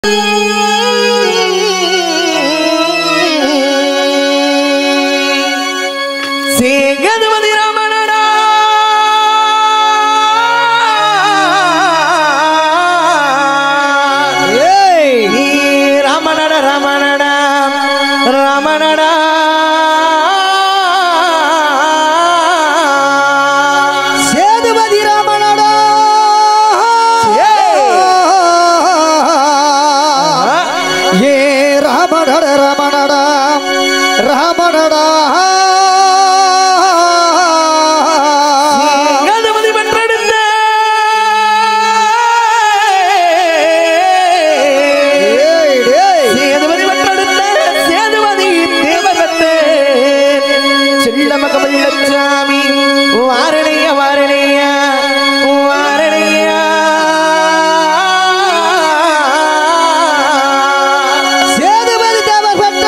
சேகதுமதி ராமனடா ஏய் நீ ராமனட ராமனடா ராமனடா சேதுபதி ராமனடா ஏ ராமனட ராமனடா ராமனடா சேகதுமதி வென்றெடுத்த ஏய் டேய் சேதுபதி வென்றெடுத்த சேதுபதி தேவர் வெட்ட செல்லமக வெள்ளச்சாமி வாரணைய வாரணைய வாரணைய சேதுபதி தேவர் பெற்ற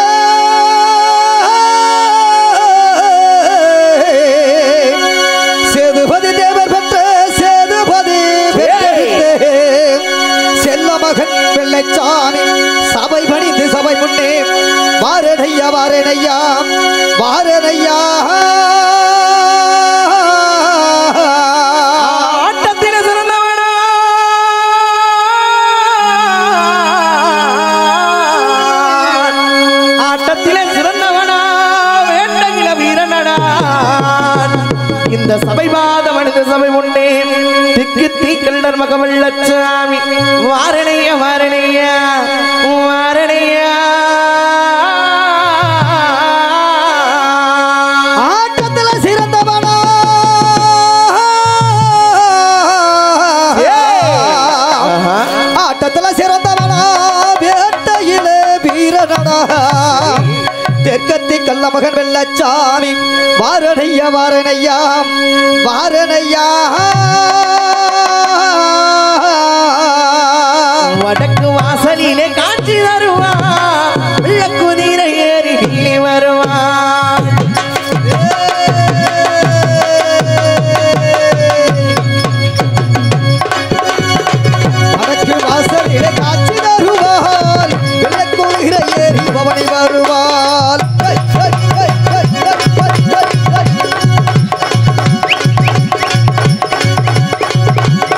சேதுபதி தேவர் பெற்ற சேதுபதி பெற்றெடுத்து செல்ல மகன் வெள்ளைச்சாமி சபை பணிந்து சபை முன்னே வாரணையா வாரணையா வாரணையா ஆட்டத்தில சிறந்தவனா ஆட்டத்தில சிறந்தவனா வேண்டகில வீரனடா இந்த சபை பாத மனித சபை உண்டே திக்கு தீக்கல்டர் மகவள்ளச்சாமி வாரணைய வாரணைய வாரணையா ஆட்டத்துல சிறந்தவனா ஆஹா. ஆட்டத்துல சிறந்தவனா வேட்டையில வீரனடா தெற்கத்தி கள்ள மகன் வெள்ளச்சாமி வாரணையா வாரணையா வாரணையா வடக்கு வாசலிலே காட்சி தருவா குதிரை ஏறி நீ வருவா வடக்கு வாசலிலே காட்சி தருவாள் வெள்ளக்கூறுகிற ஏறி பவனி வருவாள் ஐ, ஐ, ஐ, ஐ, ஐ, ஐ, ஐ, ஐ.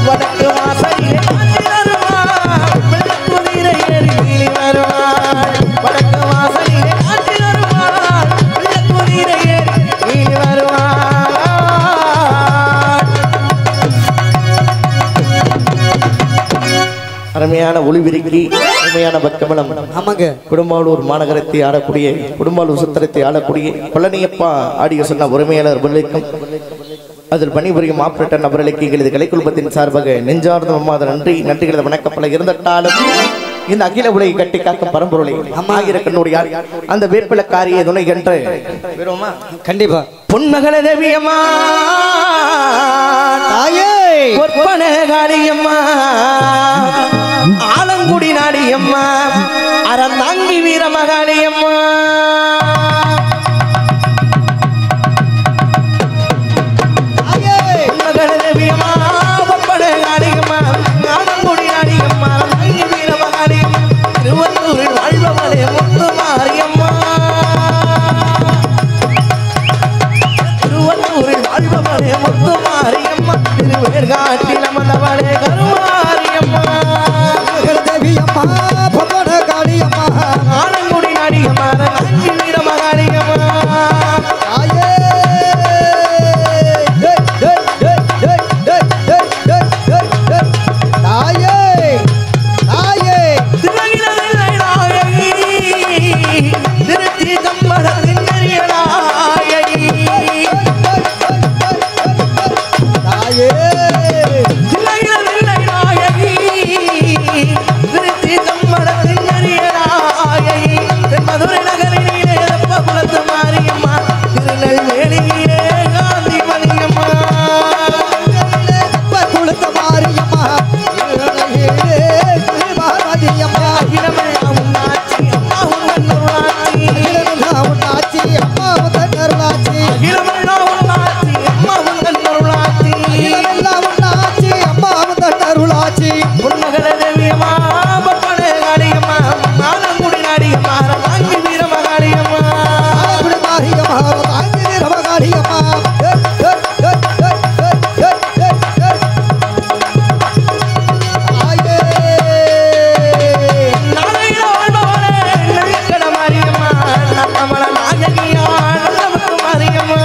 வடக்கு வாசலிலே காட்சி தருவாள் வெள்ளக்குதிரை ஏறி நீலி வருவாள் வடக்கு வாசலிலே காட்சி தருவாள் வெள்ளக்குதிரை ஏறி நீலி வருவாள் அருமையான ஒளிவிருக்கி அருமையான பக்கமலம் ஆமாங்க குடும்பாலூர் மாநகரத்தை ஆடக்கூடிய குடும்பாலூர் சுத்திரத்தை ஆடக்கூடிய பழனியப்பா ஆடிய சொன்ன உரிமையாளர் அவர்களுக்கும் அதில் பணிபுரியும் ஆப்ரேட்டர் நபர்களுக்கு எங்களது கலைக்குழுமத்தின் சார்பாக நெஞ்சார்ந்த மம்மாத நன்றி நன்றிகளது வணக்கப்பல இருந்தட்டாலும் இந்த அகில உலகை கட்டி காக்கும் பரம்பொருளை ஆயிரக்கண்ணுடையார் அந்த வேப்பிலக்காரிய துணை என்று வருவோமா கண்டிப்பா பொன்மகள தேவியம்மா தாயே பொற்பன காளியம்மா ஆலங்குடி நாடியம்மா அறந்தாங்கி வீரமகாளியம்மா தாயே பொன்மகள தேவியம்மா பொற்பன காளியம்மா ஆலங்குடி நாடியம்மா அறந்தாங்கி வீரமகாளியம்மா திருவள்ளூரில் வாழ்பவளே முத்து மாரியம்மா திருவள்ளூரில் வாழ்பவளே முத்து மாரியம்மா திருவேற்காட்டில் அமர்ந்தவளே கருமாரியம்மா தேவி அம்மா பவன காளி அம்மா ஆலங்குடி நாடியம்மா அறந்தாங்கி வீரமகாளியம்மா தாயே டேய், டேய், டேய், டேய், டேய், டேய், டேய், டேய், டேய். தாயே தாயே திருநகிலதில்லை நாயகி, திருச்சி தம்பரத்தின் பெரிய நாயகி. தாயே திருநகிலதில்லை நாயகி, திருச்சி தம்பரத்தின் பெரிய நாயகி. தென்மதுரை நகரினிலே தெப்பக்குளத்து மாரியம்மா, திருநெல்வேலியிலே காந்தி மணியம்மா. அப்ப குளுத்த மாரியம்மா இளநீரே திருமாவதியம்மா அகிலமெல்லாம் உன்னாட்சி, அம்மா உன் அருளாட்சி. இளமெல்லாம் உன்னாச்சி அம்மா உந்தன் அருளாச்சி அகிலமெல்லாம் உன்னாட்சி, அம்மா உன் அருளாட்சி. இளமெல்லாம் உன்னாச்சி அம்மா உந்தன் அருளாச்சி பொன்மகள தேவியம்மா, பப்பனே காளியம்மா, ஆலங்குடி நாடியம்மா, ரமாங்கி வீரமகாளியம்மா. ஆலங்குடி மாரியம்மா தாங்கி வீரமகாளியம்மா ஏய், ஏய், ஏய், ஏய், ஏய், ஏய், ஏய், ஏய். தாயே நாளையில வாழ்பவளே, நெல்லிக்கட மாரியம்மா, நத்தமல நாயகியா, நல்லமுத்து மாரியம்மா.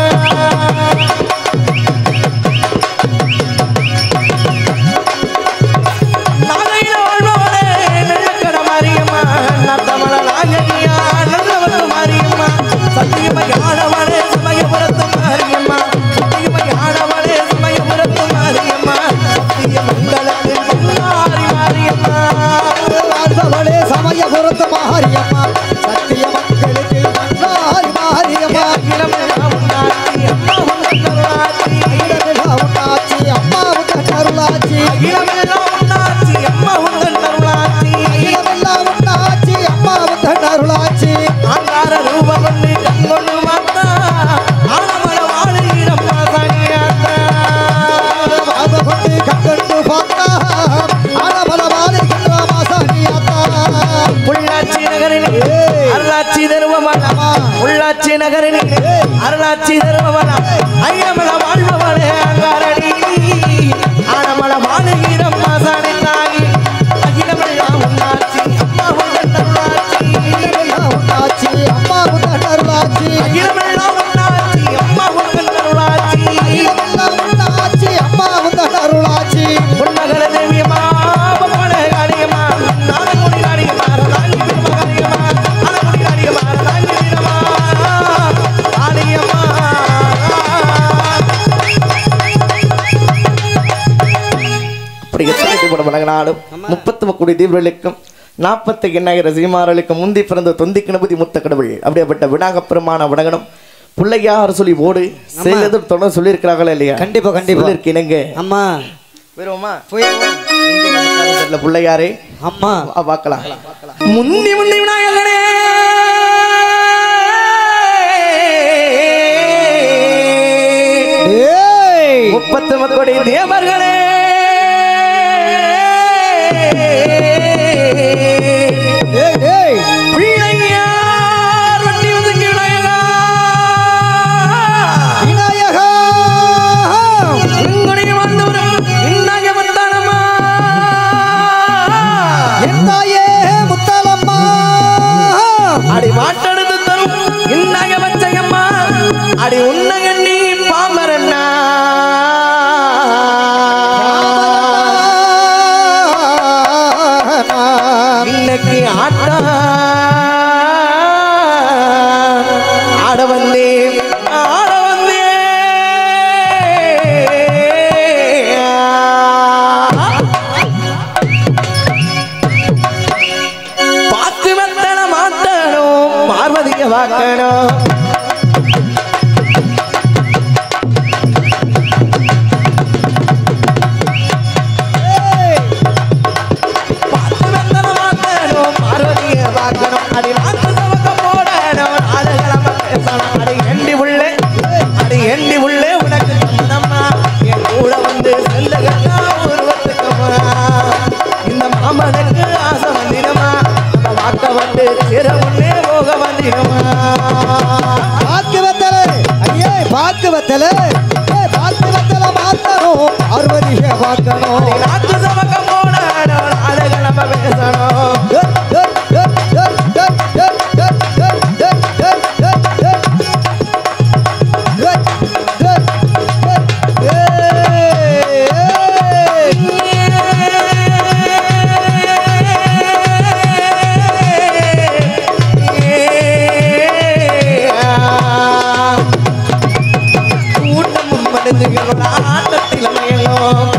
நாளையில வாழ்பவளே, நெல்லிக்கட மாரியம்மா, நத்தமல நாயகியா, நல்லமுத்து மாரியம்மா. சத்தியமயானவளே, சமயபுரத்து மாரியம்மா. சத்தியமயானவளே, சமயபுரத்து மாரியம்மா. சத்தியமங்கலத்தின் பொன்னாரி மாரியம்மா வாழ்பவளே சமயபுரத்து மாரியம்மா சத்திய மக்களுக்கு நன்றாரி மாரியம்மா அகிலமெல்லாம் உன்னாட்சி, அம்மா உன் அருளாட்சி. இடமெல்லாம் உன்னாச்சி அம்மா உந்தன் அருளாச்சி அகிலமெல்லாம் உன்னாட்சி, அம்மா உன் அருளாட்சி. இடமெல்லாம் உன்னாச்சி அம்மா உந்தன் அருளாச்சி ஆங்கார ரூபம் ஒன்று கண்கொண்டு பார்த்தா, ஆலமர வாழுகிறம்மா சனியாத்தா. பாத கொண்டு கண்கண்டு பார்த்தா ஆனமல வாழுகின்ற மாசாணியாத்தா உள்ளாட்சி நகரில் அருளாட்சி தருவமல்ல உள்ளாட்சி நகரில் அருளாட்சி தருவமல்ல ஐயமல வாழ்பவளே அங்காரடி ஆனமல வாழுகிறம் மாசாணி தாகி அகிலமெல்லாம் உன்னாட்சி அம்மா உன் அருளாட்சி இடமெல்லாம் உன்னாச்சி அம்மா உந்தன் அருளாச்சி அகிலமெல்லாம் உன்னாட்சி அம்மா உன் அருளாட்சி இடமெல்லாம் உன்னாச்சி அம்மா உந்தன் அருளாச்சி பொன்மகள தேவியம்மா பொம்மன காளியம்மா நாடகுடி காளியம்மா ராணி வீரம்மா காளியம்மா நாடகுடி காளியம்மா ராணி வீரம்மா காளியம்மா அப்படி எத்தனை தீபம் வழங்கினாலும் முப்பத்து முக்கோடி தீபர்களுக்கும் நாற்பத்தி எண்ணாயிரம் சீமார்களுக்கும் முந்தி பிறந்த தொந்தி கணபதி முத்த கடவுள் அப்படியேப்பட்ட விநாயகப் பெருமான வணங்கணும் பிள்ளையார் சொல்லி ஓடு செய்தது தொடர்ந்து சொல்லியிருக்கிறாங்களா இல்லையா கண்டிப்பா, கண்டிப்பா. சொல்லியிருக்கீங்க அம்மா வருவோமா போய் தெரியல பிள்ளையாரே அம்மா வா, பார்க்கலாம் முந்தி முந்தி விநாயகனே ஏய் முப்பத்து மக்களுடைய தேவர்களே ஏய் ஏய் பிள்ளையார் வண்டி வந்து விநாயகா விநாயகா இங்குடி வந்தவரும் இன்னாக வந்தான செஞ்சுக்கிட்டா உருவத்துக்கம்மா இந்த மாமனுக்கு ஆசை வந்திடமா நம்ம வாக்க வந்து சிற முன்னே போக வந்திடமா பாக்கு வெத்தலை ஐயே பாக்கு வெத்தலை ஏ பாக்கு வெத்தலை மாத்தணும் பார்வதிய பார்க்கணும் நாக்கு சமக்கம் போன நாடுகள் நம்ம பேசணும் ஏ, ஏ, ஏ, ஏ, ஏ, ஏ, ஏ, ஏ, ஏ, ஏ, ஏ, ஏ. ஏ, ஏ, ஏ, ஏ, ஏ. கூட்டமும் மனிதர்களோட ஆட்டத்தில் மயங்கும்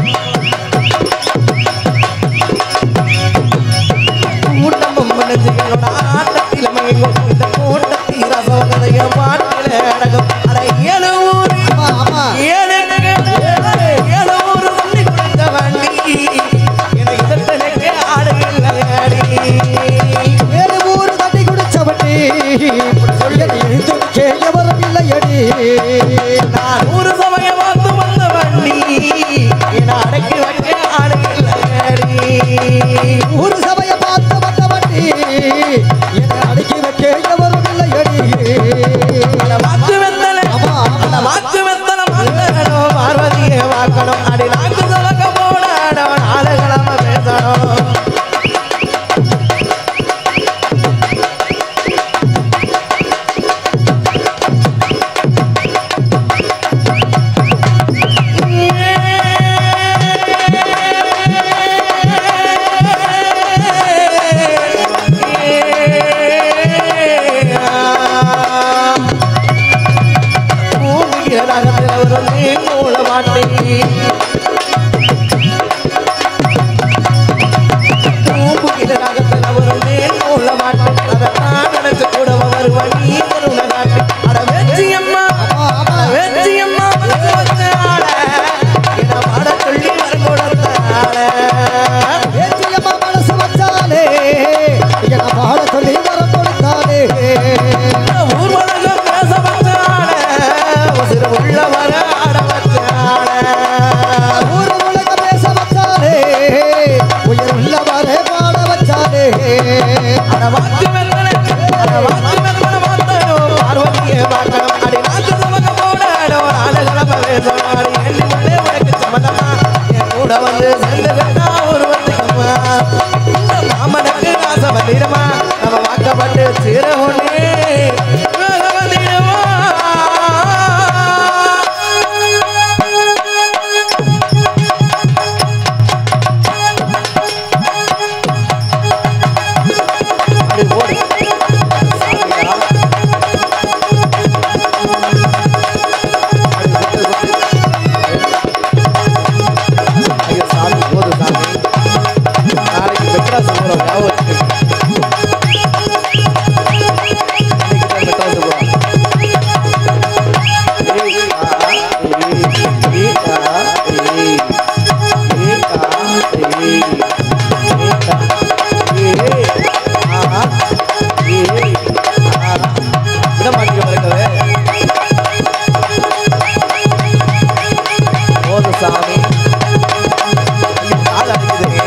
கூட்டமும் மனிதர்களோட ஆட்டத்தில் மயங்கும் இந்த கூட்டத்தில் ரசோதனைய பாட்டில அடகும் அட ஏழு ஊர் ஆமா, ஆமா. ஏழு ஏழு ஊர் தண்ணி குடித்த வண்டி எனக்கு இதற்கு ஆடுகள் அடி ஏழு ஊரு தண்ணி குடிச்சவட்டி என்னை எதிர்த்து எவரும் இல்லையடி நான் ஒரு சமயம் வந்து வந்த வண்டி என அடக்கி வைக்க ஆடுகள் ஒரு சபையை பார்த்து வந்த வண்டி என்னை அடக்கி வைக்க எவரும் இல்லையடி அந்த வாக்கு வெத்தலை ஆமா, ஆமா. அந்த வாக்கு வெத்தலை மந்தனும் பார்வதியை வாக்கணும் அடி நாக்கு சலக்க போடணும் நாடுகளம பேசணும் பூமிக்கு ரகத்தில் ஒரு நீர் மூல மாட்டை பூம்புகிற ரகத்தில் ஒரு நீர் மூல மாட்டை அதை நான் நினைச்சு கூட வருவன் நீ கருணை காட்டு அட வெற்றியம்மா ஆமா, ஆமா. அட வெற்றியம்மா மனசு வச்ச ஆள என பாட சொல்லி வரங்கொடுத்த ஆள ஏற்றியம்மா மனசு வச்சாலே என்னை பாட சொல்லி வரம் கொடுத்தாலே ஊர்வலகம் பேச வச்சாள உசிறு உள்ள வர ஆட வச்சாள ஊரு உலக பேச வச்சாலே உயிர் உள்ளவரே பாட வச்சாலே அட வாக்கு வெல்வன அட வாக்கு வெல்வன மாத்தணும் பார்வதியே பார்க்கணும் அடி நாக்கு சமக்க போடணும் நாடுகளம பேசணும் அடி எண்ணி உள்ளே உனக்கு சம்மதமா என் கூட வந்து சேர்ந்து கட்டா உருவத்துக்கம்மா இந்த மாமனுக்கு ஆசை வந்திடுமா நம்ம வாக்கப்பட்டு சீர ஒண்ணே வேக வந்திடுமா அப்படி ஓடு சாமியா. ஐயோ, சாமி, போதும் சாமி. நாளைக்கு மெட்ராஸ் போறோம், ஞாபகம் வச்சுக்கோங்க. இன்னைக்கு தான் மெட்ராஸ் போறோம். ஏய், ஆ, ஏய், ஏய், ஆ, ஏய். ஏய், ஆ, ஏய். ஏய், ஆ, ஏய். ஆஹா. ஏய், ஆஹா. விட மாட்டீங்க மறக்கவே. போதும் சாமி ஐயோ, கால் அடிக்குதுங்க.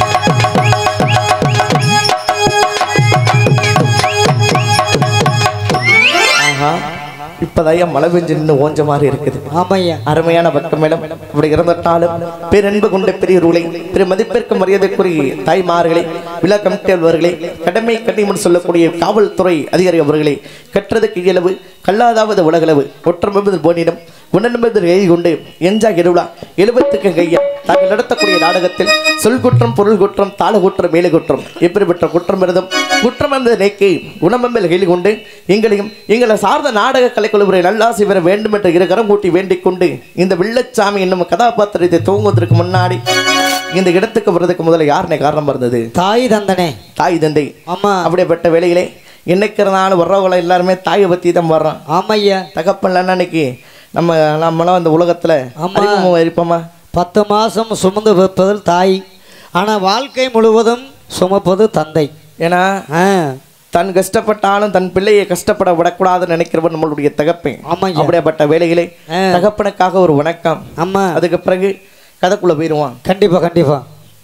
ஆஹா இப்பதான் மழை பெஞ்சு நின்று ஓஞ்ச மாதிரி இருக்குது ஆமையா அருமையான பக்கம் மேடம் இப்படி இருந்துட்டாலும் பேரன்பு கொண்ட பெரியவர்களே பிற மதிப்பிற்கு மரியாதைக்குரிய தாய்மார்களே விழா கமிட்டி அலுவலர்களே கடமை கண்ணியம்னு சொல்லக்கூடிய காவல்துறை அதிகாரி அவர்களே கற்றதுக்கு இயலவு கல்லாதாவது உலகளவு ஒற்றமென்பது போனிடம் உணர்ந்தது எழுதி கொண்டு எஞ்சா எழுவலா எழுபத்துக்கு கையா தாங்கள் நடத்தக்கூடிய நாடகத்தில் சொல் குற்றம் பொருள் குற்றம் தாள குற்றம் மேலே குற்றம் எப்படிப்பட்ட குற்றம் இருந்தும் குற்றம் என்பதை நீக்கி உணமெம்பல் கேள்வி கொண்டு எங்களையும் எங்களை சார்ந்த நாடக கலைக்குழுவுரை நல்லாசி பெற வேண்டும் என்ற இருகரம் கூட்டி வேண்டிக் கொண்டு இந்த வெள்ளச்சாமி என்னும் கதாபாத்திரத்தை துவங்குவதற்கு முன்னாடி இந்த இடத்துக்கு வர்றதுக்கு முதல்ல யாருனே காரணம் இருந்தது தாய் தந்தனே தாய் தந்தை ஆமா அப்படிப்பட்ட வேலையிலே என்னைக்கிறனாலும் வர்றவங்களை எல்லாருமே தாயை பற்றி தான் வர்றோம் ஆமையா தகப்பன்ல அன்னைக்கு நம்ம நம்மளாம் அந்த உலகத்துல ஆமா. அறிமுகம் இருப்போமா பத்து மாசம் சுமந்து வைப்பதில் தாய் ஆனா வாழ்க்கை முழுவதும் சுமப்பது தந்தை ஏன்னா ஆ தன் கஷ்டப்பட்டாலும் தன் பிள்ளையை கஷ்டப்பட விடக்கூடாதுன்னு நினைக்கிறவன் நம்மளுடைய தகப்பன் ஆமாய்யா. அப்படியாப்பட்ட வேலைகளே ஆ. தகப்பனுக்காக ஒரு வணக்கம் ஆமா அதுக்கு பிறகு கதைக்குள்ள போயிருவான் கண்டிப்பா கண்டிப்பா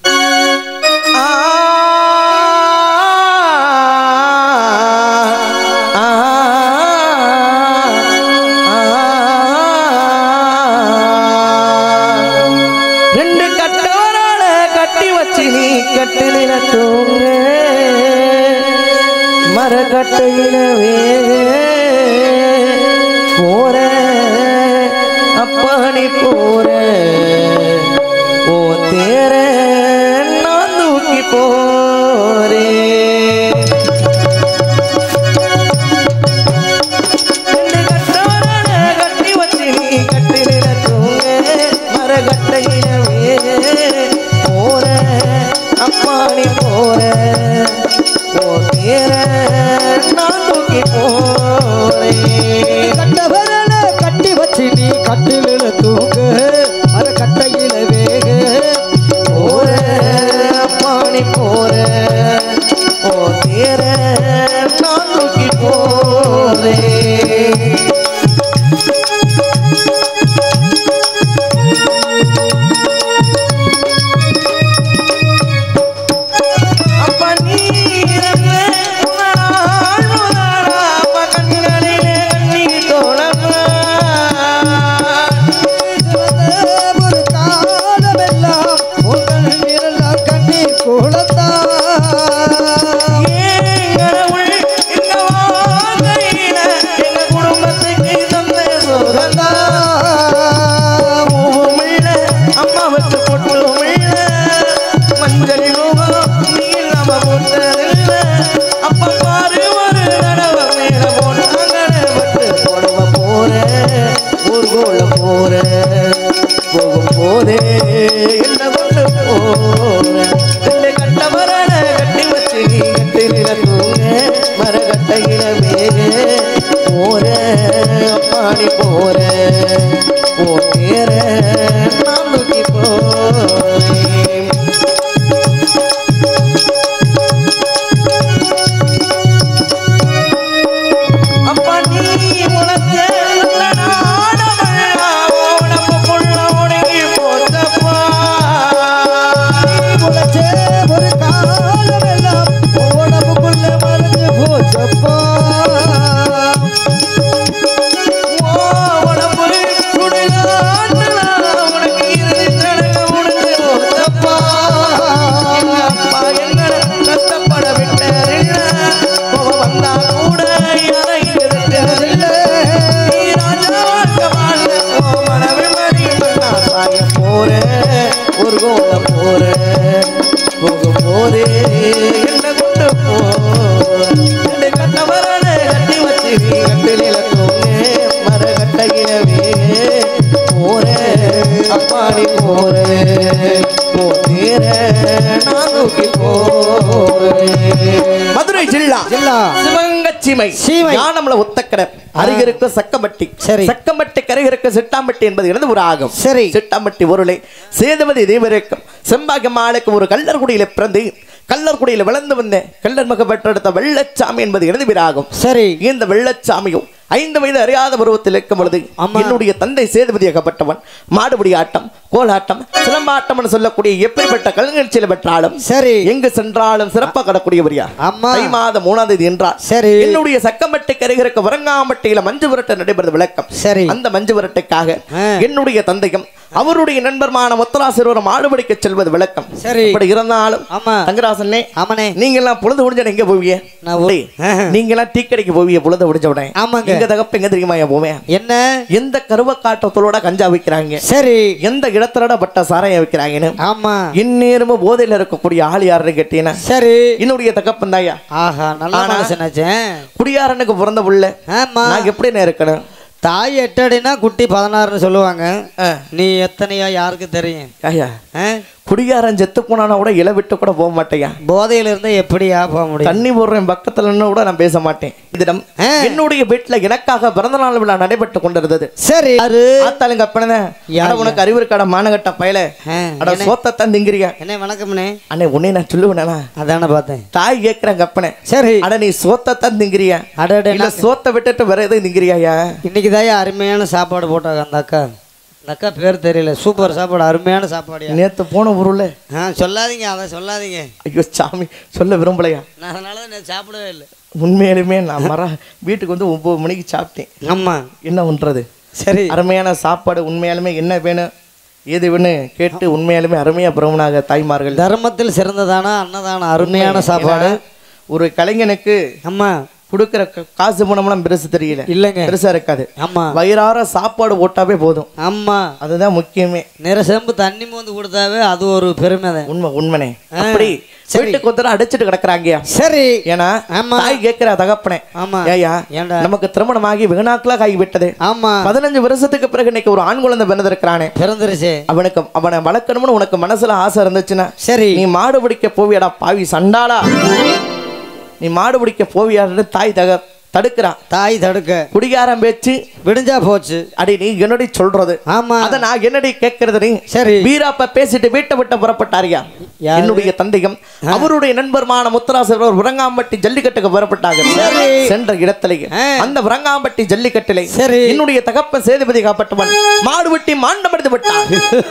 ரெண்டு கட்டவரால கட்டி வச்சு நீ கட்டில தூங்க மரக்கட்டையில வேக போற அப்பா நீ போற ஓ தேர நான் தூக்கி போறேன் ரெண்டு கட்டவரால கட்டி வச்சு நீ கட்டில தூங்க மரக்கட்டையில வேக போற அப்பா நீ போற ஓ தேர நான் தூக்கி போறேன் கட்டவரல கட்டி வச்சு நீ கட்டில தூங்கு மர கட்டையில வேக போற பாணி போற ஓ தேர நான் தூக்கி போறேன் அப்ப நீ இறங்க உணரால் உணராம கண்களிலே கண்ணீர் தோழமா ஒரு காலமெல்லாம் உங்கள் நிழலால் கண்ணீர் குளத்தா போகும் போதே என்ன கொண்டு போற ரெண்டு கட்ட மரண கட்டி வச்சு நீ கட்டில தூங்க மரகட்டையில மேக போற அப்பாடி போற ஓ பேர நான் தூக்கி போறேன் அப்பா நீ உனக்கு உடம்புக்குள்ள உடங்கி போச்சப்பா முளைச்சே ஒரு காலமெல்லாம் உடம்புக்குள்ள மறைஞ்சு போச்சப்பா ஓ உடம்பு சுடுகாட்டுல உனக்கு இறுதி சடங்கு முடிஞ்சு போச்சப்பா எங்க அப்பா எங்களை கஷ்டப்பட விட்டதில்ல போக வந்தா கூட யாரை இருக்கிறதில்ல நீ ராஜாவாக வாழ்ந்த ஓ மனமே மணி நான் சாய போறேன் ஒரு கோல போறேன் போகும் போதே என்ன கொண்டு போ ரெண்டு கட்டவரான கட்டி வச்சு நீ கட்டில தூங்க மரக்கட்டையில வேக போறேன் அப்பாடி போறேன் போ தேர நான் தூக்கி போறேன் மதுரை ஜில்லா ஜில்லா. சிவங்கச்சிமை சீமை. ஞானம்ல ஒத்தக்கடை அருகிருக்க சக்கம்பட்டி சரி. சக்கம்பட்டி கரையிறக்க சிட்டாம்பட்டி என்பது இருந்து ஒரு ஆகும் சரி. சிட்டாம்பட்டி பொருளை சேதுமதி தேவருக்கும் செம்பாகம்மாளுக்கு ஒரு கல்லர்குடியில பிறந்து கல்லர்குடியில வளர்ந்து வந்த கல்லர் மக பெற்றெடுத்த வெள்ளச்சாமி என்பது எனது பேராகும் சரி இந்த வெள்ளச்சாமியும் ஐந்து வயது அறியாத பருவத்தில் இருக்கும் பொழுது ஆமா. என்னுடைய தந்தை சேதுபதியாகப்பட்டவன் மாடுபிடி ஆட்டம் கோலாட்டம் சிலம்பாட்டம் என்று சொல்லக்கூடிய எப்படிப்பட்ட கலைநிகழ்ச்சியில் பெற்றாலும் சரி எங்கு சென்றாலும் சிறப்பாக கடக்கூடியவர் யார் ஆமா. தை மாதம் மூணாம் தேதி என்றார் சரி. என்னுடைய சக்கம்பட்டை கரைகிறக்க வரங்காம்பட்டியில மஞ்சு விரட்டு நடைபெறுது விளக்கம் சரி. அந்த மஞ்சு விரட்டுக்காக ஆ. என்னுடைய தந்தையும் அவருடைய நண்பர்மான முத்தராசிரோரம் மாடுபிடிக்க செல்வது விளக்கம் சரி. இப்படி இருந்தாலும் ஆமா தங்கராசனே ஆமனே நீங்க எல்லாம் பொழுது முடிஞ்ச எங்க போவீங்க நான் ஓ- டேய், நீங்க எல்லாம் டீ கடைக்கு போவீங்க பொழுது முடிஞ்ச உடனே ஆமாங்க. எங்க தகப்ப எங்க தெரியுமா என் போவேன் என்ன எந்த கருவக்காட்டத்தோட கஞ்சா வைக்கிறாங்க சரி எந்த இடத்துல பட்ட சாராயம் வைக்கிறாங்கன்னு ஆமா இந்நேரமும் போதையில இருக்கக்கூடிய ஆள் யாருன்னு கேட்டீங்கன்னா சரி என்னுடைய தகப்பன் தாயா ஆஹா நல்ல ஆனா- மனுஷனாச்சேன் குடியாரனுக்கு பிறந்த புள்ள ஆமா நான் எப்படி இருக்கணும் தாய் எட்டடினா குட்டி பதினாறுன்னு சொல்லுவாங்க ஆ. நீ எத்தனையா யாருக்கு தெரியும் ஐயா ஆ? குடியாரன் செத்து போனானா கூட இலை விட்டு கூட போக மாட்டேயா போதையில இருந்தா எப்படியா போக முடியும் தண்ணி போடுறேன் பக்கத்துல நின்னு கூட நான் பேச மாட்டேன் இதிடம் ஆ. என்னுடைய வீட்டுல எனக்காக பிறந்த நாள் விழா நடைபெற்று கொண்டிருந்தது சரி யாரு ஆத்தாளுங்க அப்பனே யா, அட உனக்கு அறிவு இருக்காட மானகட்ட பயல ஆ, அட என்ன? சோத்தத்தான் திங்கிறியா என்ன வணக்கம்ண்ணே அண்ணே உன்னை நான் சொல்லுவேனா அதானே பார்த்தேன் தாய் கேட்கிறேன் கப்பனே சரி அட நீ சோத்தத்தான் திங்கிறியா அடடே இல்ல சோத்தை விட்டுட்டு வேற எதுவும் திங்கிறியாயா இன்னைக்கு தான் அருமையான சாப்பாடு போட்டாங்க அந்த அக்கா இந்த அக்கா பேர் தெரியல சூப்பர் சாப்பாடு அருமையான சாப்பாடு நேத்து போன ஊருல ஆ சொல்லாதீங்க அதை சொல்லாதீங்க ஐயோ சாமி சொல்ல விரும்பலையா நான் அதனால தான் நான் சாப்பிடவே இல்லை உண்மையிலுமே நான் மர வீட்டுக்கு வந்து ஒன்பது மணிக்கு சாப்பிட்டேன் ஆமாம் என்ன பண்றது சரி அருமையான சாப்பாடு உண்மையாலுமே என்ன வேணும் ஏது வேணும் கேட்டு உண்மையாலுமே அருமையா பிரமனாக தாய்மார்கள் தர்மத்தில் சிறந்ததானா அன்னதானம் அருமையான சாப்பாடு ஏன்னா, ஒரு கலைஞனுக்கு ஆமா கொடுக்குற க- காசு பணம்லாம் பெருசு தெரியல இல்லைங்க பெருசா இருக்காது ஆமா வயிறார சாப்பாடு போட்டாவே போதும் ஆமா அதுதான் முக்கியமே நிற செம்பு தண்ணி மோந்து கொடுத்தாவே அது ஒரு பெருமை தான் உண்மை உண்மனே அப்படி வீட்டுக்கு ஒருத்தர அடைச்சிட்டு கிடக்குறாங்கயா சரி ஏன்னா ஆமா. தாய் கேட்கிற தகப்பனே ஆமா ஏயா ஏன்டா நமக்கு திருமணமாகி வெகுநாட்களாக ஆகிவிட்டது ஆமா பதினஞ்சு வருஷத்துக்கு பிறகு இன்னைக்கு ஒரு ஆண் குழந்தை பிறந்திருக்கிறானே பிறந்துருச்சு அவனுக்கு அவனை வளர்க்கணும்னு உனக்கு மனசுல ஆசை இருந்துச்சுன்னா சரி நீ மாடு பிடிக்க போவியாடா பாவி சண்டாளா நீ மாடு பிடிக்க போவியாடுன்னு தாய் தக தடுக்கிறான் தாய் தடுக்க குடிகாரம் பேச்சு விடிஞ்சா போச்சு அடி நீ என்னடி சொல்றது ஆமா அத நான் என்னடி கேட்கறது நீ சரி வீராப்ப பேசிட்டு வீட்டை விட்டு புறப்பட்டாரியா யாரு? என்னுடைய தந்தையும் அவருடைய நண்பருமான முத்தராசர் விரங்காம்பட்டி ஜல்லிக்கட்டுக்கு புறப்பட்டாங்க சரி. சென்ற இடத்திலேயே ஆ. அந்த விரங்காம்பட்டி ஜல்லிக்கட்டிலே சரி. என்னுடைய தகப்பன் சேதுபதி காப்பட்டவன் மாடு வெட்டி மாண்டமடிந்து விட்டான்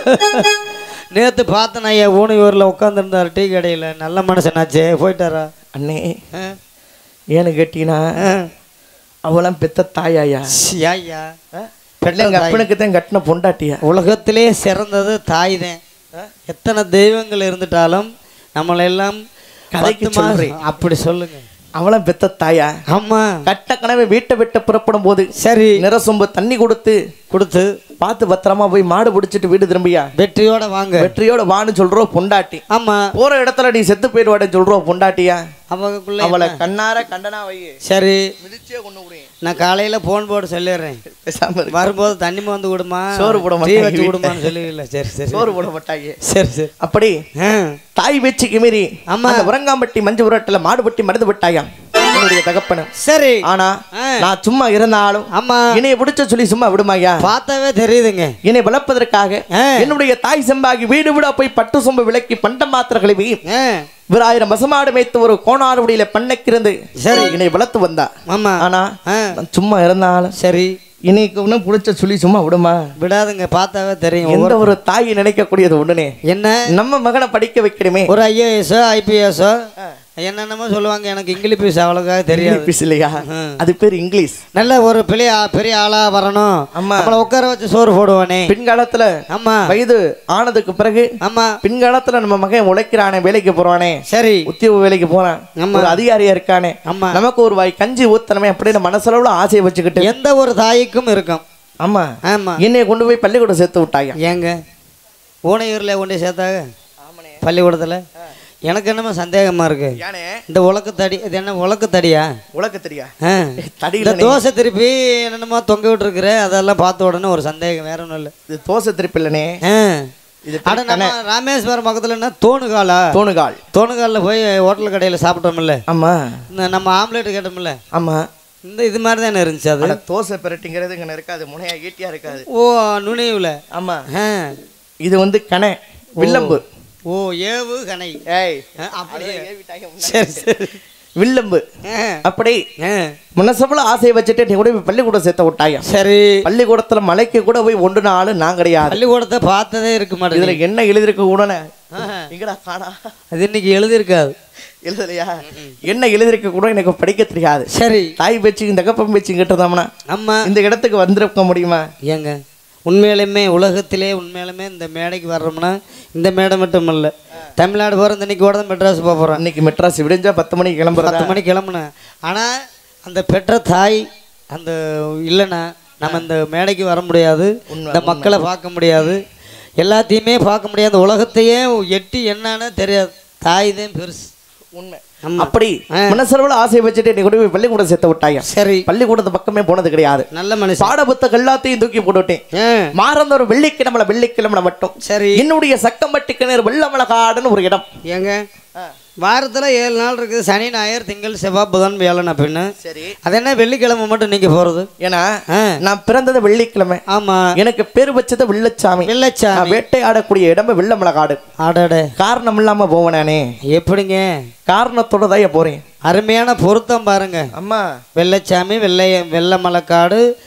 நேத்து பார்த்தேன் ஐயா ஊனையூர்ல உட்காந்துருந்தாரு டீ கடையில நல்ல மனுஷனாச்சே போயிட்டாரா அண்ணே ஆ? ஏன்னு கேட்டீங்கன்னா ஆ. அவளாம் பெத்த தாயாயா சி, ஐயா பெண்ண எங்க அப்பனுக்கு தான் கட்டின பொண்டாட்டியா உலகத்திலே சிறந்தது தாய் தான் எத்தனை தெய்வங்கள் இருந்துட்டாலும் நம்மளெல்லாம் கதைக்கு பத்து மாசம் சொல்றேன். அப்படி சொல்லுங்க அவளாம் பெத்த தாயா ஆமா கட்ட கனவை வீட்டை விட்டு புறப்படும் போது சரி நிறசொம்பு தண்ணி கொடுத்து கொடுத்து பார்த்து பத்திரமா போய் மாடு பிடிச்சிட்டு வீடு திரும்பியா வெற்றியோட வாங்க வெற்றியோட வான்னு சொல்றோம் பொண்டாட்டி ஆமா போற இடத்துல நீ செத்து போயிடுவாடன்னு சொல்றோம் பொண்டாட்டியா அவங்களுக்குள்ள அவளை கண்ணார கண்டனா வை சரி மிதிச்சே கொண்டு விடுவேன் நான் காலையில போன் போட்டு சொல்லிடுறேன் பேசாம இரு. வரும்போது தண்ணி மந்து விடுமா சோறு போட டீ மாட்டாங்க வச்சு வீட்டுல. விடுமான்னு சொல்லல சரி சரி சோறு போட மாட்டாங்க சரி சரி அப்படி ஆ, தாய் பேச்சுக்கு மீறி ஆமா. அந்த உரங்காம்பட்டி மஞ்சு உரட்டில் மாடுபட்டி மருந்து விட்டாயா என்னுடைய தகப்பன சரி ஆனா ஆ. நான் சும்மா இருந்தாலும் ஆமா என்னைய பிடிச்ச சொல்லி சும்மா விடுமாயா பார்த்தாவே தெரியுதுங்க என்னை வளர்ப்பதற்காக ஆ. என்னுடைய தாய் செம்பாகி வீடு வீடா போய் பட்டு சொம்பு விலக்கி பண்ட மாத்திர கழுவி ஆ, இவர் ஆயிரம் பசுமாடு மேய்த்து ஒரு கோணாறுடியில பண்ணக்கிருந்து சரி. என்னை வளர்த்து வந்தா ஆமா ஆனா ஆ, நான் சும்மா இருந்தாலும் சரி இன்னைக்கு ஒன்றும் பிடிச்ச சொல்லி சும்மா விடுமா விடாதுங்க பார்த்தாவே தெரியும் எந்த ஒரு தாய் நினைக்கக்கூடியது ஒண்ணுனே என்ன நம்ம மகனை படிக்க வைக்கணுமே ஒரு ஐஏஎஸ்ஓ ஐபிஎஸ்ஓ என்னென்னமோ சொல்லுவாங்க எனக்கு இங்கிலீஷ் அவ்வளோக்காக தெரியாது இங்கிலீஷ் இல்லையா ம். அது பேர் இங்கிலீஷ் நல்ல ஒரு பெரிய பெரிய ஆளா வரணும் ஆமா. நம்மளை உட்கார வச்சு சோறு போடுவானே பின்காலத்துல ஆமா வயது ஆனதுக்கு பிறகு ஆமா பின்காலத்துல நம்ம மகன் உழைக்கிறானே வேலைக்கு போறானே சரி உத்தியோக வேலைக்கு போறான் ஆமா. ஒரு அதிகாரியா இருக்கானே ஆமா நமக்கு ஒரு வாய் கஞ்சி ஊத்தனமே அப்படின்னு மனசளவுல ஆசையை வச்சுக்கிட்டு எந்த ஒரு தாய்க்கும் இருக்கும் ஆமா ஆமா என்னைய கொண்டு போய் பள்ளிக்கூடம் சேர்த்து விட்டாங்க ஏங்க ஊனையூரில் கொண்டு போய் சேர்த்தாங்க பள்ளிக்கூடத்தில் எனக்கு என்னமோ சந்தேகமா இருக்கு யானே இந்த உலக்கத்தடி இது என்ன உலக்கத்தடியா உலக தெரியா ஆ. தடியில இந்த தோசை திருப்பி என்னென்னமோ தொங்க விட்டுருக்குற அதெல்லாம் பார்த்த உடனே ஒரு சந்தேகம் வேற ஒன்றும் இல்லை இது தோசை திருப்பில்லனே ஆ இது அட நம்ம ராமேஸ்வரம் பக்கத்துல என்ன தோணுகாலா தோணுகால் தோணுகாலில் போய் ஹோட்டல் கடையில் சாப்பிட்டோம்ல ஆமா இந்த நம்ம ஆம்லேட் கேட்டோம்ல ஆமா இந்த இது மாதிரி தானே இருந்துச்சு அது ஆனா தோசை பிரட்டிங்கிறது இங்க இருக்காது முனையா ஈட்டியா இருக்காது ஓ நுனிவில் ஆமா ஆ இது வந்து கணை வில்லம்பு ஓ ஏவு கணை ஏய் ஆ, அப்படியே சரி சரி வில்லம்பு ஆ, அப்படி ஆ, முன்னசப்பல ஆசையை வச்சுட்டு நீ கூட போய் பள்ளிக்கூடம் சேர்த்த விட்டாயா சரி பள்ளிக்கூடத்துல மலைக்கு கூட போய் ஒன்று நாள் நான் கிடையாது பள்ளிக்கூடத்தை பார்த்ததே இருக்க இதுல மாட்டேங்குது என்ன எழுதிருக்க உடனே ஆஹா. எங்கடா காணா அது இன்னைக்கு எழுதியிருக்காது எழுதலையா என்ன எழுதிருக்க கூட எனக்கு படிக்க தெரியாது சரி தாய் பேச்சு இந்த கப்பம் பேச்சு கிட்டதோம்னா ஆமா இந்த இடத்துக்கு வந்திருக்க முடியுமா ஏங்க உண்மையிலுமே உலகத்திலே உண்மையிலுமே இந்த மேடைக்கு வர்றோம்னா இந்த மேடை மட்டும் இல்லை தமிழ்நாடு போகிறோம் இன்னைக்கு கூட தான் மெட்ராஸ் போக போகிறோம் இன்னைக்கு மெட்ராஸ் விடிஞ்சா பத்து மணிக்கு கிளம்புறதா பத்து மணிக்கு கிளம்புனேன் ஆனால் அந்த பெற்ற தாய் அந்த இல்லைன்னா நம்ம இந்த மேடைக்கு வர முடியாது இந்த மக்களை பார்க்க முடியாது எல்லாத்தையுமே பார்க்க முடியாது உலகத்தையே எட்டி என்னன்னு தெரியாது தாய் தான் பெருசு உண்மை ஆமா. அப்படி மனசளவுல ஆசையை வச்சுட்டு நீ கூட போய் பள்ளிக்கூடம் சேர்த்த விட்டாயா சரி பள்ளிக்கூடத்து பக்கமே போனது கிடையாது நல்ல மனுஷன் பாட புத்தகம் எல்லாத்தையும் தூக்கி போட்டுவிட்டேன் ஆ, மாறந்தோறும் வெள்ளிக்கிழமை வெள்ளிக்கிழமை மட்டும் சரி என்னுடைய சக்கம்பட்டி கிணறு வெள்ளமலகாடுன்னு ஒரு இடம் ஏங்க வாரத்தில் ஏழு நாள் இருக்குது சனி ஞாயிறு திங்கள் செவ்வாய் புதன் வியாழன் அப்படின்னு சரி அது என்ன வெள்ளிக்கிழமை மட்டும் நீங்கள் போகிறது ஏன்னா ஆ நான் பிறந்தது வெள்ளிக்கிழமை ஆமாம் எனக்கு பேர் வச்சது வெள்ளச்சாமி வெள்ளச்சாமி நான் வேட்டையாடக்கூடிய இடம் வெள்ளமலகாடு ஆடாட காரணம் இல்லாம போவனானே எப்படிங்க காரணத்தோட தான் ஏன் போறேன் அருமையான பொருத்தம் பாருங்க அம்மா வெள்ளச்சாமி வெள்ளை வெள்ளை மலைக்காடு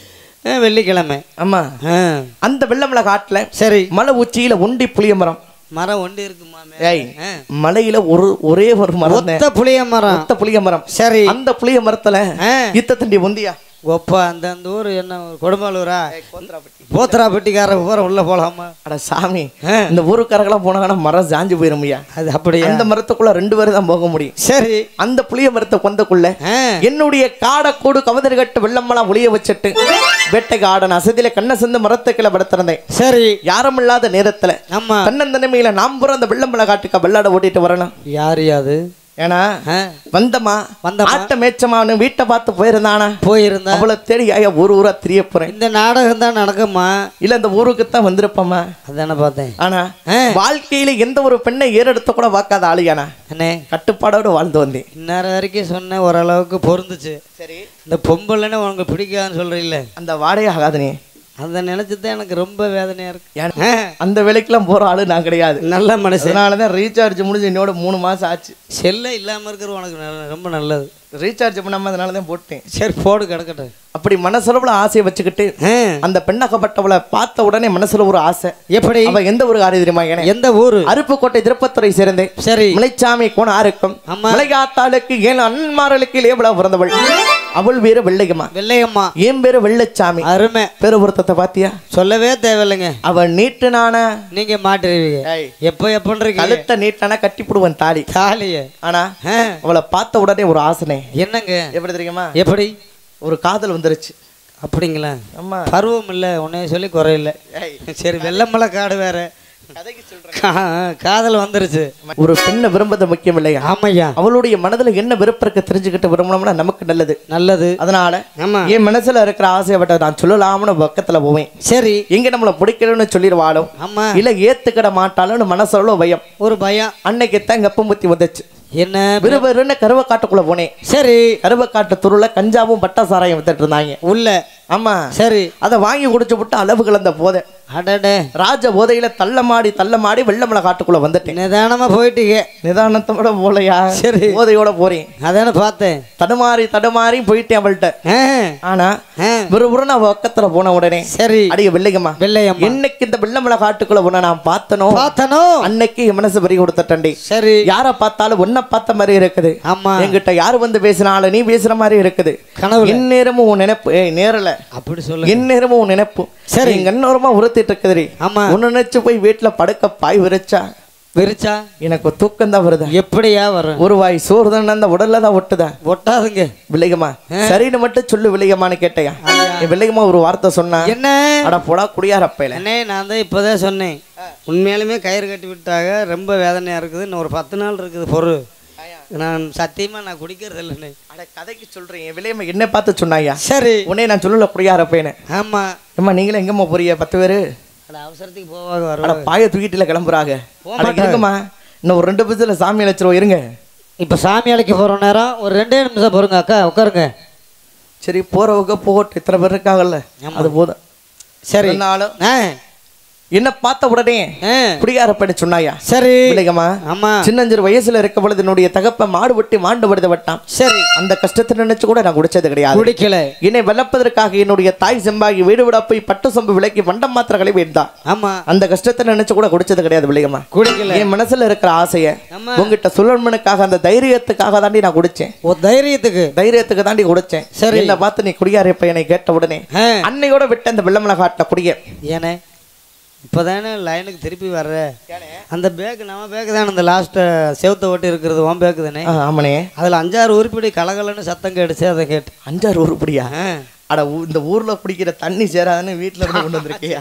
ஆ, வெள்ளிக்கிழமை ஆமா ஆ அந்த வெள்ளமலை காட்டுல சரி மலை உச்சியில ஒண்டி புளிய மரம் மரம் ஒண்டி இருக்குமா மேல? ஏய் ஆ. மலையில ஒரு ஒரே ஒரு மரம் தான். ஒத்த புளிய மரம் ஒத்த புளிய மரம் சரி அந்த புளிய மரத்துல ஆ. இத்த தண்டி முந்தியா ஒப்பா அந்த அந்த ஊர் என்ன ஊர்? கொடும்பாலூரா போத்தராப்பட்டிக்கார ஊரை உள்ள போலாமா அட சாமி ஆ. இந்த ஊருக்காரங்களாம் போனாங்கன்னா மரம் சாஞ்சு போயிருமையா அது அப்படியா அந்த மரத்துக்குள்ள ரெண்டு பேரும் தான் போக முடியும் சரி அந்த புளிய மரத்தை கொந்தக்குள்ள ஆ என்னுடைய காடக்கூடு கவதர் கட்டு வெள்ளமெல்லாம் ஒளிய வச்சுட்டு வேட்டை காடன் அசதியில கண்ணை சிந்து மரத்துக்குள்ள படுத்திருந்தேன் சரி யாரும் இல்லாத நேரத்துல ஆமா தன்னந்தனிமையில நாம் பூரா அந்த வெள்ளம்பல காட்டுக்க வெள்ளாட ஓட்டிட்டு வரணும் யார் யாது ஏன்னா ஆ வந்தமா வந்தமா. ஆட்ட மேச்சமானு வீட்டை பார்த்து போயிருந்தானா போயிருந்தா அவளை தேடி ஐயா ஒரு ஊரா தெரிய போறேன் இந்த நாடகம் தான் நடக்குமா இல்ல இந்த ஊருக்கு தான் வந்திருப்பமா அதானே பார்த்தேன் ஆனா ஆ. வாழ்க்கையில எந்த ஒரு பெண்ணை ஏறெடுத்த கூட பார்க்காத ஆளுயானா அண்ணே கட்டுப்பாடோடு வாழ்ந்து வந்தேன் இந்நேரம் வரைக்கும் சொன்னேன் ஓரளவுக்கு பொருந்துச்சு சரி இந்த பொம்பளைன்னு உனக்கு பிடிக்காதுன்னு சொல்றீல்ல அந்த வாடகை ஆகாது நீ அந்த நினைச்சு தான் எனக்கு ரொம்ப வேதனையா இருக்கு ஏன்னா, ஆ, அந்த வேலைக்கெல்லாம் போற ஆளு நான் கிடையாது நல்ல மனுஷன் அதனாலதான் ரீசார்ஜ் முடிஞ்சு என்னோட மூணு மாசம் ஆச்சு செல்ல இல்லாம இருக்கிற உனக்கு நல்ல- ரொம்ப நல்லது ரீசார்ஜ் பண்ணாம அதனாலதான் போட்டேன் சரி போடு கிடக்கட்டும் அப்படி மனசுல ஆசையை வச்சுக்கிட்டு ஆ, அந்த பெண்ணாக்கப்பட்டவளை பார்த்த உடனே மனசுல ஒரு ஆசை எப்படி அவ எந்த ஒரு காரியம் தெரியுமா ஏன்னா எந்த ஊரு அருப்புக்கோட்டை திருப்பத்துறை சேர்ந்தேன் சரி மலைச்சாமி கோணாருக்கும் ஆமா. மலையாத்தாளுக்கு ஏழு அண்ணன்மார்களுக்கு லேபலா பிறந்தவள் அவள் பேரு வெள்ளையம்மா வெள்ளையம்மா என் பேரு வெள்ளச்சாமி அருமை பேரு பொருத்தத்தை பாத்தியா சொல்லவே தேவையில்லைங்க அவள் நீட்டுனான நீங்க மாட்டுருவீங்க ஏய், எப்போ எப்பன்றீங்க கழுத்தை நீட்டானா கட்டிப்புடுவன் தாலி தாலிய ஆனா ஆ, அவளை பார்த்த உடனே ஒரு ஆசனை என்னங்க எப்படி தெரியுமா எப்படி ஒரு காதல் வந்துருச்சு அப்படிங்களா ஆமா பருவம் இல்லை உன்னைய சொல்லி குறையில்ல ஏய், சரி வெள்ளமலை காடு வேற கதைக்கு சொல்றேன். கா- காதல் வந்துருச்சு ஒரு பெண்ணை விரும்புறது முக்கியம் இல்லையா ஆமையா அவளுடைய மனதுல என்ன விருப்பம் இருக்கு தெரிஞ்சுக்கிட்டு விரும்பினோம்னா நமக்கு நல்லது நல்லது அதனால ஆமா என் மனசுல இருக்கிற ஆசையை விட்ட நான் சொல்லலாம்னு பக்கத்துல போவேன் சரி எங்க நம்மளை பிடிக்கணும்னு சொல்லிடுவாளோ ஆமா இல்ல ஏத்துக்கிட மாட்டாளோன்னு மனசுல பயம் ஒரு பயம் அன்னைக்கு தான் கப்பம் புத்தி வந்துச்சு என்ன விறுவிறுன்னு கருவை காட்டுக்குள்ள போனேன் சரி கருவை காட்டு துருள கஞ்சாவும் பட்டா சாராயம் வித்துட்டு இருந்தாங்க உள்ள ஆமா சரி அதை வாங்கி குடிச்சு விட்டு அளவு கலந்த போதை அடடே ராஜ போதையில தள்ளமாடி தள்ளமாடி வெள்ளமலை காட்டுக்குள்ள வந்துட்டேன் நிதானமா போயிட்டீங்க நிதானத்தோட போலையா சரி. போதையோட போறேன் அதானே பார்த்தேன் தடுமாறி தடுமாறி போயிட்டேன் அவள்கிட்ட ஆ, ஆனா ஆ, விறுவிறுன்னு அவ பக்கத்துல போன உடனே சரி அடிய வெள்ளையம்மா வெள்ளையம்மா என்னைக்கு இந்த வெள்ளமலை காட்டுக்குள்ள உன்னை நான் பார்த்தனோ பார்த்தனோ அன்னைக்கு என் மனசு பறி கொடுத்துட்டண்டி சரி யார பார்த்தாலும் உன்னை பார்த்த மாதிரி இருக்குது ஆமா என்கிட்ட யாரு வந்து பேசினாலும் நீ பேசுற மாதிரி இருக்குது கனவுல என் நேரமும் உன் நினைப்பு ஏய் நேரல அப்படி சொல்லு என் நேரமும் உன் நினைப்பு சரி. எங்க அன்னோரமா உறுத்திட்டு இருக்குதுடி ஆமா உன்னை நினைச்சு போய் வீட்டுல படுக்க பாய் விரிச்சா விரிச்சா எனக்கு தூக்கம் தான் வருதா எப்படியா வரும் ஒரு வாய் சோறு தானே அந்த உடல்ல தான் ஒட்டுதா ஒட்டாதுங்க வில்லைகம்மா சரின்னு மட்டும் சொல்லு வில்லைகம்மான்னு கேட்டையா என் வில்லைகம்மா ஒரு வார்த்தை சொன்னா என்ன அட போடா குடியாரப்பையில அண்ணே நான் தான் இப்போதான் சொன்னேன் உண்மையாலுமே கயிறு கட்டி விட்டாங்க ரொம்ப வேதனையா இருக்குது இன்னும் ஒரு பத்து நாள் இருக்குது பொருள் நான் சத்தியமா நான் குடிக்கிறது இல்லைண்ணே அட கதைக்கு சொல்றேன் என் வில்லையம்மா என்ன பார்த்து சொன்னாயா சரி உன்னே நான் சொல்லல குடியாரப்பையனு ஆமா அம்மா நீங்களும் எங்கம்மா போறீங்க பத்து பேரு அட அவசரத்துக்கு போவாங்க அட வரும் பாய தூக்கிட்டுல கிளம்புறாங்க போக அட இருங்கம்மா இன்னும் ஒரு ரெண்டு பஸ்ல சாமி அழைச்சிருவோம் இருங்க இப்போ சாமி அழைக்க போகிற நேரம் ஒரு ரெண்டே நிமிஷம் பொறுங்க அக்கா உட்காருங்க சரி போறவங்க போகட்டும் இத்தனை பேர் இருக்காங்கல்ல அது போதும் சரி இருந்தாலும் ஆ என்ன பார்த்த உடனே ஆ குடியாரப்பேன்னு சொன்னாயா சரி வில்லைகம்மா ஆமா சின்னஞ்சிறு வயசுல இருக்க பொழுது என்னுடைய தகப்ப மாடு வெட்டி மாண்டு வருத வட்டான் சரி அந்த கஷ்டத்தை நினைச்சு கூட நான் குடிச்சது கிடையாது குடிக்கல என்னை வளர்ப்பதற்காக என்னுடைய தாய் செம்பாகி வீடு விட போய் பட்டு சொம்பு விலைக்கு வண்டம் மாத்திரங்களை வேண்டாம் ஆமா அந்த கஷ்டத்தை நினைச்சு கூட குடிச்சது கிடையாது வில்லைகம்மா குடிக்கல என் மனசுல இருக்கிற ஆசைய ஆமா உங்ககிட்ட சொல்லணுமனுக்காக அந்த தைரியத்துக்காக தாண்டி நான் குடிச்சேன் ஒரு தைரியத்துக்கு தைரியத்துக்கு தாண்டி குடிச்சேன் சரி. என்ன பார்த்து நீ குடியார பையனை கேட்ட உடனே ஆ அன்னையோட விட்ட அந்த வெள்ளமலை காட்டின குடிய ஏனே இப்போதானே லைனுக்கு திருப்பி வர்ற அந்த பேக் நம்ம பேக் தானே இந்த லாஸ்ட்டு செவுத்த ஓட்டி இருக்கிறது உன் பேக்கு தானே ஆ, ஆமாண்ணே அதில் அஞ்சாறு உருப்படி கலகலன்னு சத்தம் கேட்டுச்சு அதை கேட்டு அஞ்சாறு உருப்படியா ஆ அட ஊ- இந்த ஊர்ல குடிக்கிற தண்ணி சேராதுன்னு வீட்டுல இருந்து கொண்டு வந்திருக்கியா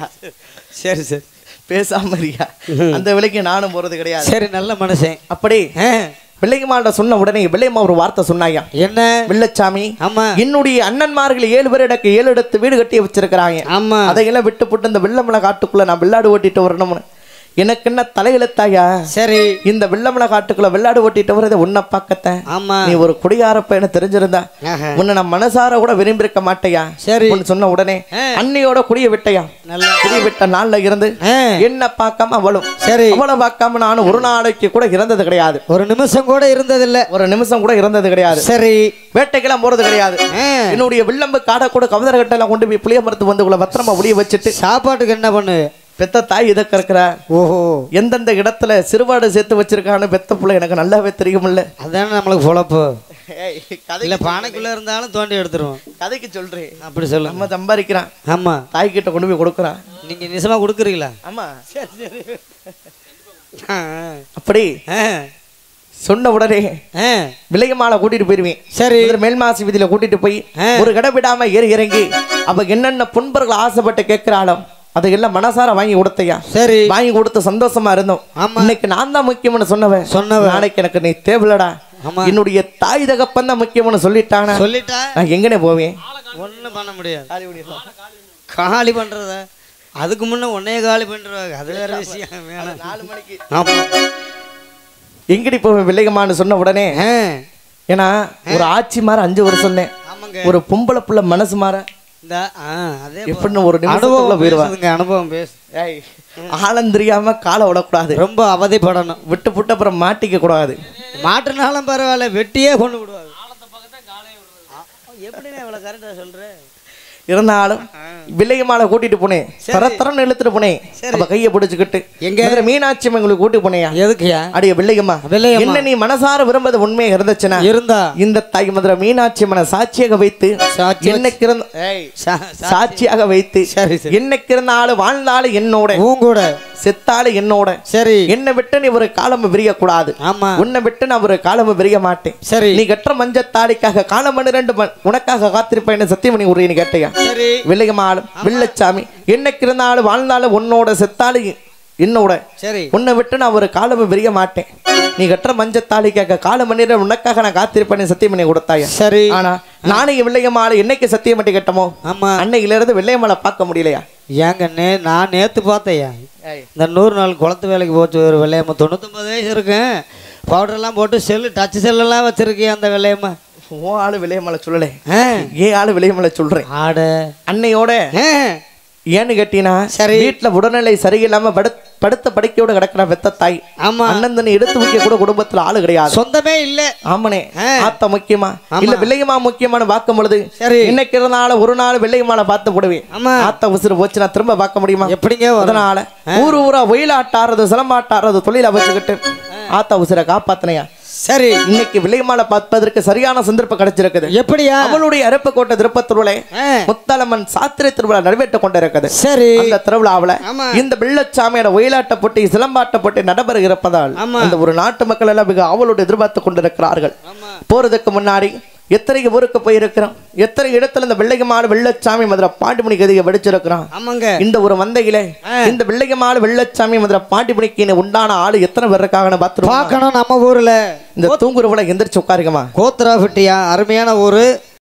சரி சரி பேசாம இருக்கியா அந்த விலைக்கு நானும் போறது கிடையாது சரி நல்ல மனுஷன் அப்படி ஆ பிள்ளைங்கம்மாட்ட சொன்ன உடனே பிள்ளையம்மா ஒரு வார்த்தை சொன்னாயா என்ன வெள்ளச்சாமி ஆமா என்னுடைய அண்ணன்மார்கள் ஏழு பேர் எனக்கு ஏழு இடத்து வீடு கட்டி வச்சிருக்கிறாங்க ஆமா அதையெல்லாம் விட்டு போட்டு இந்த வெள்ளமலை காட்டுக்குள்ள நான் வெள்ளாடு ஓட்டிட்டு வரணும்னு எனக்கு என்ன தலையெழுத்தாயா சரி இந்த வெள்ளமலை காட்டுக்குள்ள வெள்ளாடு ஓட்டிட்டு வரதை உன்னை பார்க்கத்தேன் ஆமா நீ ஒரு குடியார பையனை தெரிஞ்சிருந்தா ஆஹா. உன்னை நான் மனசார கூட விரும்பியிருக்க மாட்டையா சரி உன்னு சொன்ன உடனே ஆ. அன்னையோட குடிய விட்டையா நல்லா குடிய விட்ட நாள்ல இருந்து ஆ, என்ன பார்க்காம அவளும் சரி அவளை பார்க்காம நானும் ஒரு நாளைக்கு கூட இறந்தது கிடையாது ஒரு நிமிஷம் கூட இருந்ததில்ல ஒரு நிமிஷம் கூட இறந்தது கிடையாது சரி வேட்டைக்கெல்லாம் போறது கிடையாது ஆ, என்னுடைய வில்லம்பு காடை கூட கவதர கட்டெல்லாம் கொண்டு போய் புளிய மரத்து வந்து உள்ள பத்திரமா ஒளிய வச்சுட்டு சாப்பாட்டுக்கு என்ன பண்ணு பெத்த தாய் இதை கறக்குற ஓஹோ எந்தெந்த இடத்துல சிறுவாடு சேர்த்து வச்சிருக்கான்னு பெத்த புள்ள எனக்கு நல்லாவே தெரியுமில்ல அதானே நம்மளுக்கு பொழப்பு இல்ல பானைக்குள்ள இருந்தாலும் தோண்டி எடுத்துருவோம் கதைக்கு சொல்றேன் அப்படி சொல்லுங்க நம்ம சம்பாதிக்கிறான் ஆமா தாய் கிட்ட கொண்டு போய் கொடுக்குறான் நீங்க நிஜமா கொடுக்குறீங்களா ஆமா ஆ, அப்படி ஆ, சொன்ன உடனே ஆ, விலையமால கூட்டிட்டு போயிருவேன் சரி இவர் மேல்மாசி வீதியில கூட்டிட்டு போய் ஆ. ஒரு கடை விடாம ஏறி இறங்கி அவ என்னென்ன புண்பர்கள் ஆசைப்பட்டு கேட்கிறாளோ அதையெல்லாம் மனசார வாங்கி கொடுத்தையா சரி வாங்கி கொடுத்து சந்தோஷமா இருந்தோம் ஆமா. இன்னைக்கு நான் தான் முக்கியம்னு சொன்னவன் சொன்னவன். நாளைக்கு எனக்கு நீ தேவையில்லடா ஆமா. என்னுடைய தாய் தகப்பன் தான் முக்கியம்னு சொல்லிட்டானா சொல்லிட்டா நான் எங்கனே போவேன் ஒண்ணும் பண்ண முடியாது காலி பண்றத அதுக்கு முன்ன உன்னைய காலி பண்றாங்க அது வேற விஷயம் வேணாம் நாலு மணிக்கு ஆமா எங்கடி போவேன் வில்லைகமான்னு சொன்ன உடனே ஆ, ஏன்னா ஒரு ஆட்சி மாற அஞ்சு வருஷம் தான் ஆமாங்க ஒரு பொம்பளை புள்ள மனசு மாற இந்த ஆ, அதே போல. எப்படின்னு ஒரு நிமிஷத்துக்குள்ள அனுபவம் போயிருவா பேசுதுங்க அனுபவம் பேசு ஏய் ஆழம் தெரியாம காலை விடக்கூடாது ரொம்ப அவதிப்படணும் விட்டு புட்டு அப்புறம் மாட்டிக்க கூடாது மாட்டுனாலும் பரவாயில்ல வெட்டியே கொண்டு விடுவாங்க எப்படிண்ணே இவ்வளவு கரெக்டா சொல்ற இருந்தாலும் வில்லையமால கூட்டிட்டு போனேன் தர தரன்னு இழுத்துட்டு போனேன் அப்ப கையை பிடிச்சுக்கிட்டு எங்க? மதுரை மீனாட்சி அம்மன் உங்களுக்கு கூட்டி போனேயா எதுக்குயா அடிய வில்லையம்மா வில்லையம்மா. என்ன நீ மனசார விரும்பது உண்மையா இருந்துச்சுன்னா இருந்தா இந்த தாய் மதுரை மீனாட்சி அம்மனை சாட்சியாக வைத்து சாட்சி என்னைக்கு இருந்த ஏய், சா- சா- சாட்சியாக வைத்து சரி சரி என்னைக்கு இருந்தாலும் வாழ்ந்தாலும் என்னோட உன் கூட செத்தாலும் என்னோட சரி என்னை விட்டு நீ ஒரு காலம் விரியக்கூடாது ஆமா உன்னை விட்டு நான் ஒரு காலம் விரிய மாட்டேன் சரி நீ கற்ற மஞ்சத்தாடிக்காக காலம் ரெண்டு மண் உனக்காக காத்திருப்பேன் சத்தியமணி உரியன்னு கேட்டையா சரி வில்லையமாலும் வில்லச்சாமி என்னைக்கு இருந்தாலும் வாழ்ந்தாலும் உன்னோட செத்தாலும் என்னோட சரி உன்னை விட்டு நான் ஒரு காலம் விரிய மாட்டேன் நீ கற்ற மஞ்சத்தாளிக்காக காலம் மணிரம் உனக்காக நான் காத்திருப்பேன் சத்தியமணி கொடுத்தாயா சரி ஆனா நானே வில்லையமாலை என்னைக்கு சத்தியமட்டி கட்டமோ ஆமா அன்னையில இருந்து வெள்ளையமாலை பார்க்க முடியலையா ஏங்க நே நான் நேத்து பார்த்தேயா இந்த நூறு நாள் குளத்து வேலைக்கு போச்சு ஒரு வெள்ளையம்மா தொண்ணூத்தொம்பது வயசு இருக்கேன் பவுடர்லாம் போட்டு செல்லு டச் செல்லெல்லாம் வச்சிருக்கேன் அந்த வெள்ளையம்மா உன் ஆளு விளையமலை சொல்லலை ஆ, ஏன் ஆளு விளையமலை சொல்றேன் ஆட அன்னையோட ஆ, ஏன்னு கேட்டீங்கன்னா சரி. வீட்டுல உடல்நிலை சரியில்லாம படு- படுத்த படுக்கையோட கிடக்கிற வெத்த தாய் ஆமா அண்ணன் தண்ணி எடுத்து வைக்க கூட குடும்பத்துல ஆளு கிடையாது சொந்தமே இல்ல ஆமனே ஆ. ஆத்த முக்கியமா இல்ல வெள்ளையமா முக்கியமான பார்க்கும் பொழுது சரி இன்னைக்கு இருந்தாலும் ஒரு நாள் வெள்ளையமால பார்த்து போடுவேன் ஆமா ஆத்த உசுறு போச்சு நான் திரும்ப பார்க்க முடியுமா எப்படிங்க வரும் அதனால ஊரு ஊரா ஒயிலாட்டாடுறது சிலம்பாட்டாடுறது தொழில வச்சுக்கிட்டு ஆத்தா உசுரை காப்பாத்தினையா சரி இன்னைக்கு விலைமாலை பார்ப்பதற்கு சரியான சந்தர்ப்பம் கிடைச்சிருக்குது எப்படியா அவளுடைய அருப்பு கோட்டை திருப்பத்திருவிழை ஆ, முத்தலமன் சாத்திரை திருவிழா நடைபெற்று கொண்டிருக்குது சரி அந்த திருவிழாவுல ஆமா. இந்த வெள்ளச்சாமியோட ஒயிலாட்ட போட்டி சிலம்பாட்ட போட்டி நடைபெற இருப்பதால் ஆமா. அந்த ஒரு நாட்டு மக்கள் எல்லாம் மிக அவளோடு எதிர்பார்த்து கொண்டிருக்கிறார்கள் ஆமா போறதுக்கு முன்னாடி எத்தனை ஊருக்கு போயிருக்கிறோம் எத்தனை இடத்துல இந்த வெள்ளையமாடு வெள்ளச்சாமி மதுரை பாண்டிமணி கதியை வெடிச்சிருக்கிறான் ஆமாங்க இந்த ஒரு மந்தையில ஆ. இந்த வெள்ளையமாடு வெள்ளச்சாமி மதுரை பாண்டிமணிக்கு உண்டான ஆளு எத்தனை பேர் இருக்காங்கன்னு பார்த்துருவோம் பார்க்கணும் நம்ம ஊர்ல இந்த தூங்குறவளை எந்திரிச்சு உட்காருங்கம்மா கோத்ராஃபிட்டியா அருமையான ஊரு